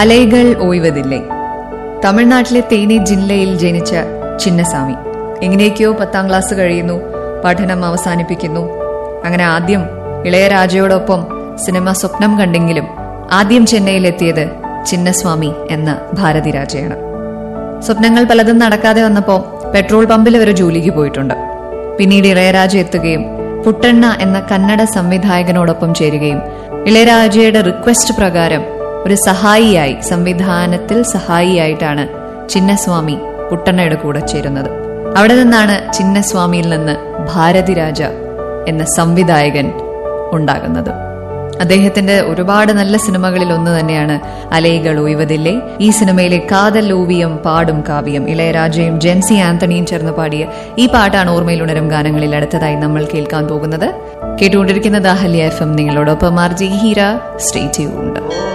അലൈകൾ ഓയ്വതില്ലേ തമിഴ്നാട്ടിലെ തേനി ജില്ലയിൽ ജനിച്ച ചിന്നസ്വാമി എങ്ങനെയൊക്കെയോ പത്താം ക്ലാസ് കഴിയുന്നു പഠനം അവസാനിപ്പിക്കുന്നു അങ്ങനെ ആദ്യം ഇളയരാജയോടൊപ്പം സിനിമ സ്വപ്നം കണ്ടെങ്കിലും ആദ്യം ചെന്നൈയിലെത്തിയത് ചിന്നസ്വാമി എന്ന ഭാരതിരാജയാണ് സ്വപ്നങ്ങൾ പലതും നടക്കാതെ വന്നപ്പോൾ പെട്രോൾ പമ്പിൽ ഒരു ജോലിക്ക് പോയിട്ടുണ്ട് പിന്നീട് ഇളയരാജ എത്തുകയും പുട്ടണ്ണ എന്ന കന്നഡ സംവിധായകനോടൊപ്പം ചേരുകയും ഇളയരാജയുടെ റിക്വസ്റ്റ് പ്രകാരം ഒരു സഹായിയായി സംവിധാനത്തിൽ സഹായിയായിട്ടാണ് ചിന്നസ്വാമി പുട്ടണ്ണയുടെ കൂടെ ചേരുന്നത് അവിടെ നിന്നാണ് ചിന്നസ്വാമിയിൽ നിന്ന് ഭാരതിരാജ എന്ന സംവിധായകൻ ഉണ്ടാകുന്നത് അദ്ദേഹത്തിന്റെ ഒരുപാട് നല്ല സിനിമകളിൽ ഒന്ന് തന്നെയാണ് അലൈകൾ ഒയ്വതില്ലേ ഈ സിനിമയിലെ കാതൽ ഓവിയം പാടും കാവ്യം ഇളയരാജയും ജെൻസി ആന്റണിയും ചേർന്ന് പാടിയ ഈ പാട്ടാണ് ഓർമ്മയിൽ ഉണരും ഗാനങ്ങളിൽ അടുത്തതായി നമ്മൾ കേൾക്കാൻ പോകുന്നത് കേട്ടുകൊണ്ടിരിക്കുന്നത് അഹല്യ എഫ് എം നിങ്ങളോടൊപ്പം R G Heera stay tuned